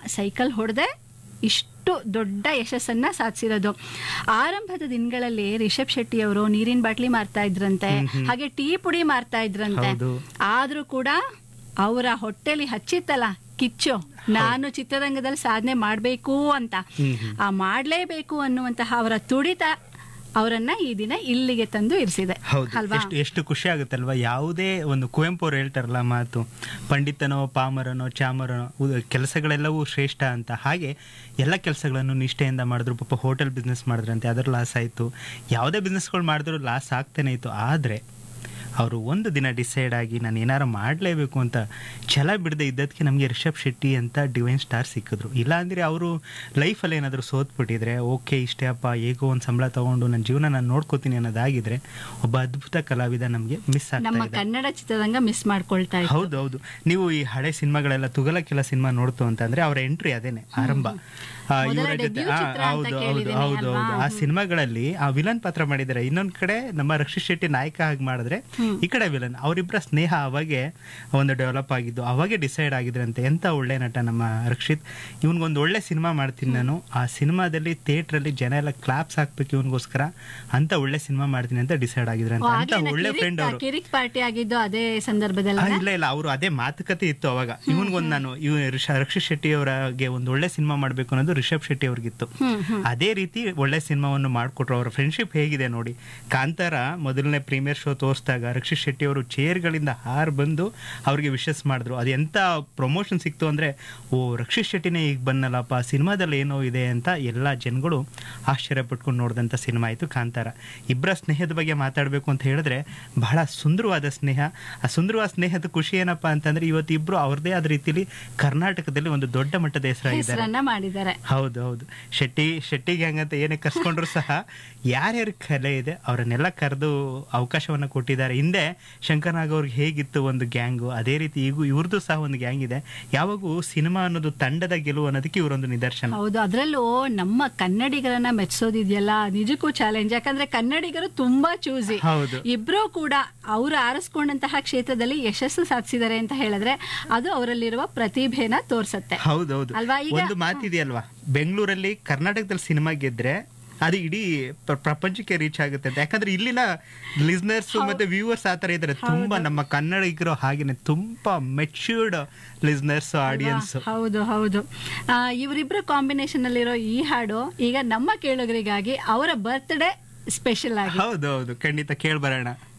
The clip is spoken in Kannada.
ಸೈಕಲ್ ಹೊಡೆದೆ ಇಷ್ಟು ದೊಡ್ಡ ಯಶಸ್ಸನ್ನ ಸಾಧಿಸಿರೋದು ಆರಂಭದ ದಿನಗಳಲ್ಲಿ ರಿಷಬ್ ಶೆಟ್ಟಿ ಅವರು ನೀರಿನ ಬಾಟ್ಲಿ ಮಾರ್ತಾ ಇದ್ರಂತೆ ಹಾಗೆ ಟೀ ಪುಡಿ ಮಾರ್ತಾ ಇದ್ರಂತೆ ಹೌದು. ಆದ್ರೂ ಕೂಡ ಅವರ ಹೊಟ್ಟೆಲಿ ಹಚ್ಚಿತ್ತಲ್ಲ ಕಿಚ್ಚು ನಾನು ಚಿತ್ರರಂಗದಲ್ಲಿ ಸಾಧನೆ ಮಾಡಬೇಕು ಅಂತ ಹ್ಮ್ ಹ್ಮ್. ಆ ಮಾಡ್ಲೇಬೇಕು ಅನ್ನುವಂತಹ ಅವರ ತುಡಿತ ಅವರನ್ನ ಈ ದಿನ ಇಲ್ಲಿಗೆ ತಂದು ಇರಿಸಿದೆ ಹೌದು ಅಲ್ವಾ ಎಷ್ಟು ಎಷ್ಟು ಖುಷಿ ಆಗುತ್ತಲ್ವಾ ಯಾವುದೇ ಒಂದು ಕುವೆಂಪು ಅವ್ರು ಹೇಳ್ತಾರಲ್ಲ ಮಾತು ಪಂಡಿತನೋ ಪಾಮರನೋ ಚಾಮರನೋ ಉ- ಕೆಲಸಗಳೆಲ್ಲವೂ ಶ್ರೇಷ್ಠ ಅಂತ ಹಾಗೆ ಎಲ್ಲ ಕೆಲಸಗಳನ್ನು ನಿಷ್ಠೆಯಿಂದ ಮಾಡಿದ್ರು ಪಾಪ ಹೋಟೆಲ್ ಬಿಸ್ನೆಸ್ ಮಾಡಿದ್ರಂತೆ ಅದರ ಲಾಸ್ ಆಯಿತು ಯಾವುದೇ ಬಿಸ್ನೆಸ್ಗಳು ಮಾಡಿದ್ರು ಲಾಸ್ ಆಗ್ತಾನೆ ಇತ್ತು ಆದರೆ ಅವರು ಒಂದು ದಿನ ಡಿಸೈಡ್ ಆಗಿ ನಾನು ಏನಾರು ಮಾಡಲೇಬೇಕು ಅಂತ ಛಲ ಬಿಡದೆ ಇದ್ದದಕ್ಕೆ ನಮಗೆ ರಿಷಬ್ ಶೆಟ್ಟಿ ಅಂತ ಡಿವೈನ್ ಸ್ಟಾರ್ ಸಿಕ್ಕಿದ್ರು ಇಲ್ಲಾಂದರೆ ಅವರು ಲೈಫಲ್ಲಿ ಏನಾದರೂ ಸೋತ್ಬಿಟ್ಟಿದ್ರೆ ಓಕೆ ಇಷ್ಟೇ ಅಪ್ಪ ಹೇಗೋ ಒಂದು ಸಂಬಳ ತಗೊಂಡು ನನ್ನ ಜೀವನ ನಾನು ನೋಡ್ಕೋತೀನಿ ಅನ್ನೋದಾಗಿದ್ರೆ ಒಬ್ಬ ಅದ್ಭುತ ಕಲಾವಿದ ನಮಗೆ ಮಿಸ್ ಆಗ್ತಾ ನಮ್ಮ ಇದೆ ಕನ್ನಡ ಚಿತ್ರರಂಗ ಮಿಸ್ ಮಾಡ್ಕೊಳ್ತಾ ಇತ್ತು ಹೌದು ಹೌದು ನೀವು ಈ ಹಳೆ ಸಿನಿಮಾಗಳೆಲ್ಲ ತುಗಲಕ್ಕೆಲ್ಲ ಸಿನಿಮಾ ನೋಡ್ತು ಅಂತಂದ್ರೆ ಅವರ ಎಂಟ್ರಿ ಅದೇನೆ ಆರಂಭ ಆ, ಮೊದಲ ಇವರ ಜೊತೆ debut ಆ, ಚಿತ್ರ ಅಂತ ಹೌದು ಹೌದು ಕೇಳಿದ್ದೀನಿ ಹೌದು ಅಲ್ವಾ? ಹೌದು ಆ ಸಿನಿಮಾಗಳಲ್ಲಿ ಆ ವಿಲನ್ ಪಾತ್ರ ಮಾಡಿದ್ದಾರೆ ಇನ್ನೊಂದ್ ಕಡೆ ನಮ್ಮ ರಕ್ಷಿತ್ ಶೆಟ್ಟಿ ನಾಯಕ ಆಗಿ ಮಾಡಿದ್ರೆ ಈ ಕಡೆ ವಿಲನ್ ಅವರಿಬ್ಬರ ಸ್ನೇಹ ಅವಾಗೆ ಒಂದು ಡೆವಲಪ್ ಆಗಿದ್ದು ಅವಾಗೆ ಡಿಸೈಡ್ ಆಗಿದ್ರಂತೆ ಎಂತ ಒಳ್ಳೆ ನಟ ನಮ್ಮ ರಕ್ಷಿತ್ ಇವನ್ಗೊಂದು ಒಳ್ಳೆ ಸಿನಿಮಾ ಮಾಡ್ತೀನಿ ನಾನು ಆ ಸಿನಿಮಾದಲ್ಲಿ ಥಿಯೇಟರ್ ಅಲ್ಲಿ ಜನ ಎಲ್ಲ ಕ್ಲಾಪ್ಸ್ ಹಾಕ್ಬೇಕು ಇವನ್ಗೋಸ್ಕರ ಅಂತ ಒಳ್ಳೆ ಸಿನಿಮಾ ಮಾಡ್ತೀನಿ ಅಂತ ಡಿಸೈಡ್ ಆಗಿದ್ರಂತೆ ಓ, ಅಂತ ಆಗ್ಲೇನಾ? ಒಳ್ಳೆ ಕಿರಿಕ್- ಫ್ರೆಂಡ್ ಅವರು ಕಿರಿಕ್ ಪಾರ್ಟಿ ಆಗಿದ್ದು ಅದೇ ಆ, ಸಂದರ್ಭದಲ್ಲಿ ಇಲ್ಲ ಇಲ್ಲ ಅವರು ಅದೇ ಮಾತುಕತೆ ಇತ್ತು ಅವಾಗ ಇವನ್ಗೊಂದು ನಾನು ಇವ್ ರಿಷ- ರಕ್ಷಿತ್ ಶೆಟ್ಟಿ ಅವರಿಗೆ ಒಂದು ಒಳ್ಳೆ ಸಿನಿಮಾ ಮಾಡಬೇಕು ಅನ್ನೋದು ರಿಷಬ್ ಶೆಟ್ಟಿ ಅವ್ರಿಗಿತ್ತು ಅದೇ ರೀತಿ ಒಳ್ಳೆ ಸಿನಿಮಾವನ್ನು ಮಾಡಿಕೊಟ್ರು ಅವರ ಫ್ರೆಂಡ್ಶಿಪ್ ಹೇಗಿದೆ ನೋಡಿ ಕಾಂತಾರ ಮೊದಲನೇ ಪ್ರೀಮಿಯರ್ ಶೋ ತೋರಿಸಿದಾಗ ರಕ್ಷಿತ್ ಶೆಟ್ಟಿ ಅವರು ಚೇರ್ಗಳಿಂದ ಹಾರ್ ಬಂದು ಅವ್ರಿಗೆ ವಿಶಸ್ ಮಾಡಿದ್ರು ಅದು ಎಂತ ಪ್ರಮೋಷನ್ ಸಿಕ್ತು ಅಂದ್ರೆ ಓ ರಕ್ಷಿತ್ ಶೆಟ್ಟಿನೇ ಈಗ ಬಂದಲ್ಲಪ್ಪ ಸಿನಿಮಾದಲ್ಲಿ ಏನೋ ಇದೆ ಅಂತ ಎಲ್ಲ ಜನಗಳು ಆಶ್ಚರ್ಯ ಪಟ್ಕೊಂಡು ನೋಡಿದಂಥ ಸಿನಿಮಾ ಆಯಿತು ಕಾಂತಾರ ಇಬ್ಬರ ಸ್ನೇಹದ ಬಗ್ಗೆ ಮಾತಾಡಬೇಕು ಅಂತ ಹೇಳಿದ್ರೆ ಬಹಳ ಸುಂದರವಾದ ಸ್ನೇಹ ಆ ಸುಂದರವಾದ ಸ್ನೇಹದ ಖುಷಿ ಏನಪ್ಪಾ ಅಂತಂದ್ರೆ ಇವತ್ತು ಇಬ್ರು ಅವ್ರದೇ ಆದ ರೀತಿಲಿ ಕರ್ನಾಟಕದಲ್ಲಿ ಒಂದು ದೊಡ್ಡ ಮಟ್ಟದ ಹೆಸರಾಗಿದ್ದಾರೆ ಹೆಸರನ್ನ ಮಾಡಿದ್ದಾರೆ ಹೌದು ಹೌದು ಶೆಟ್ಟಿ ಶೆಟ್ಟಿ ಗ್ಯಾಂಗ್ ಅಂತ ಏನೇ ಕರ್ಸ್ಕೊಂಡ್ರು ಸಹ ಯಾರ್ಯಾರ ಕಲೆ ಇದೆ ಅವರನ್ನೆಲ್ಲ ಕರೆದು ಅವಕಾಶವನ್ನ ಕೊಟ್ಟಿದ್ದಾರೆ ಹಿಂದೆ ಶಂಕರ್ನಾಗ್ ಅವ್ರಿಗೆ ಹೇಗಿತ್ತು ಒಂದು ಗ್ಯಾಂಗು ಅದೇ ರೀತಿ ಈಗೂ ಇವ್ರದ್ದು ಸಹ ಒಂದು ಗ್ಯಾಂಗ್ ಇದೆ ಯಾವಾಗೂ ಸಿನಿಮಾ ಅನ್ನೋದು ತಂಡದ ಗೆಲುವು ಅನ್ನೋದಕ್ಕೆ ಇವರೊಂದು ನಿದರ್ಶನ ಹೌದು ಅದ್ರಲ್ಲೂ ನಮ್ಮ ಕನ್ನಡಿಗರನ್ನ ಮೆಚ್ಚೋದಿದೆಯಲ್ಲ ನಿಜಕ್ಕೂ ಚಾಲೆಂಜ್ ಯಾಕಂದ್ರೆ ಕನ್ನಡಿಗರು ತುಂಬಾ ಚೂಸಿ ಹೌದು ಇಬ್ರು ಕೂಡ ಅವರು ಆರಿಸ್ಕೊಂಡಂತಹ ಕ್ಷೇತ್ರದಲ್ಲಿ ಯಶಸ್ಸು ಸಾಧಿಸಿದ್ದಾರೆ ಅಂತ ಹೇಳಿದ್ರೆ ಅದು ಅವರಲ್ಲಿರುವ ಪ್ರತಿಭೆನ ತೋರ್ಸತ್ತೆ ಹೌದೌದು ಅಲ್ವಾ ಈಗ ಒಂದು ಮಾತಿದೆಯಲ್ವಾ ಬೆಂಗಳೂರಲ್ಲಿ ಕರ್ನಾಟಕದಲ್ಲಿ ಸಿನಿಮಾ ಗೆದ್ರೆ ಅದು ಇಡೀ ಪ್ರ- ಪ್ರಪಂಚಕ್ಕೆ ರೀಚ್ ಆಗುತ್ತೆ ಅಂತ ಯಾಕಂದ್ರೆ ಇಲ್ಲಿನ ಲಿಸ್ನರ್ಸ್ ಮತ್ತೆ ವ್ಯೂವರ್ಸ್ ಆ ತರ ಇದಾರೆ ತುಂಬಾ ನಮ್ಮ ಕನ್ನಡಿಗರು ಹಾಗೇನೆ ತುಂಬಾ ಮೆಚ್ಯೂರ್ಡ್ ಲಿಸ್ನರ್ಸ್ ಆಡಿಯನ್ಸ್ ಹೌದು ಹೌದು ಆ, ಇವರಿಬ್ರು ಕಾಂಬಿನೇಷನ್ ಅಲ್ಲಿರೋ ಈ ಹಾಡು ಈಗ ನಮ್ಮ ಕೇಳುಗರಿಗಾಗಿ ಅವರ ಬರ್ತ್ಡೇ ಸ್ಪೆಷಲ್ ಆಗಿ ಹೌದು ಹೌದು ಖಂಡಿತ ಕೇಳ್ಬರೋಣ